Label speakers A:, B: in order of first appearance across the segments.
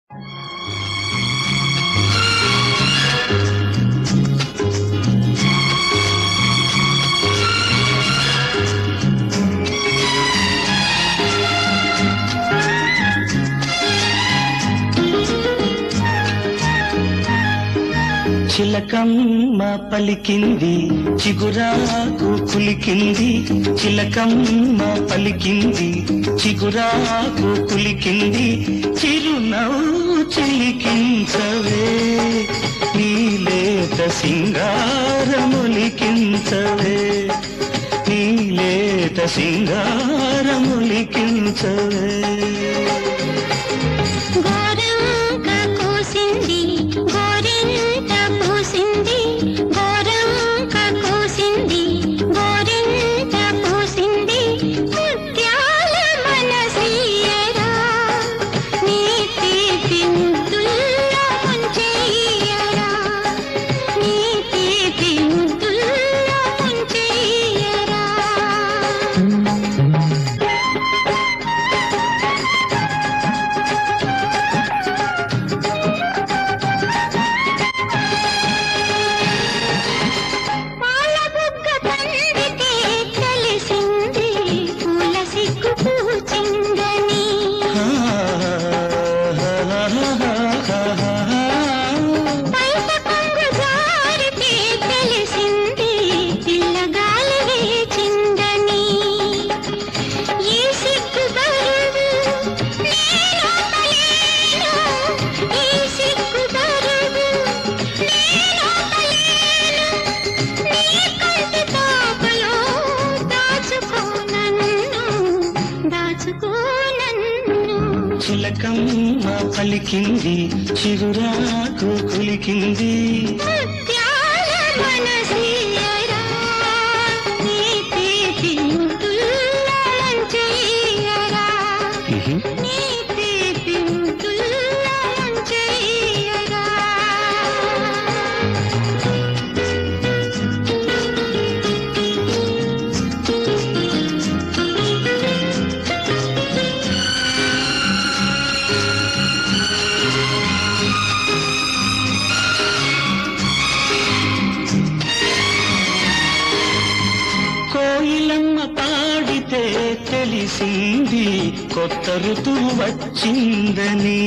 A: చిలకమ్మ పలికింది చిగురాకు కులికింది చిలకమ్మ పలికింది చిగురాకు కులికింది చిరునవ్వు చిలికించవే నీలేత సింగారములికించవే నీలేత సింగారములికించవే
B: గోరంక కోసింది గోరింట పూసింది గోరంక కోసింది గోరింట పూసింది ముత్యాల మనసీయరా నీ తీపి ముద్దుల్లో ముంచెయ్యరా నీ తీపి ముద్దుల్లో ముంచెయ్యరా పాల బుగ్గ తండ్రికి తెలిసింది పూల సిగ్గు పూచిందని బయట కొంగు జారితే తెలిసింది పిల్లగాలి వేచిందని ఈ సిగ్గు బరువు నేనోపలేను ఈ సిగ్గు బరువు నేనోపలేను నీ కంటి తాపలో దాచుకో నన్ను దాచుకో నన్ను
A: చిలకమ్మ పలికింది చిగురాకు కులికింది
B: ముత్యాల మనసీయరా నీ తీపి ముద్దుల్లో ముంచెయ్యరా నీ తీపి ముద్దుల్లో ముంచెయ్యరా
A: కోయిలమ్మ పాడితే తెలిసింది కొత్త ఋతువు వచ్చిందని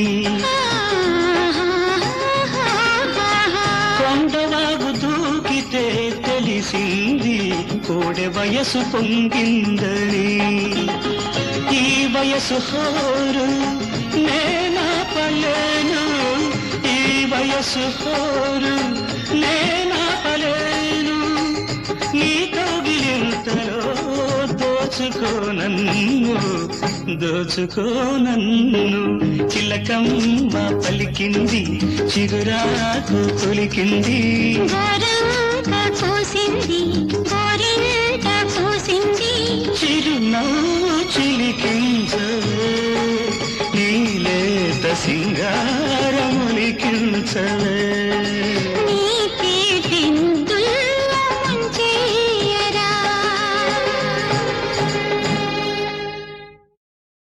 A: కొండవాగు దూకితే తెలిసింది కోడె వయసు పొంగిందని ఈ వయసు హోరు నేనా పలేను ఈ వయసు హోరు నేనా పలేను నీ కౌగిలింతలో దోచుకో నన్ను దోచుకో నన్ను చిలకమ్మ పలికింది చిగురాకు కొలికింది
B: గోరంక కోసింది గోరింట పూసింది
A: చిరునవ్వు చిలికించవే నీలేత సింగారములికించవే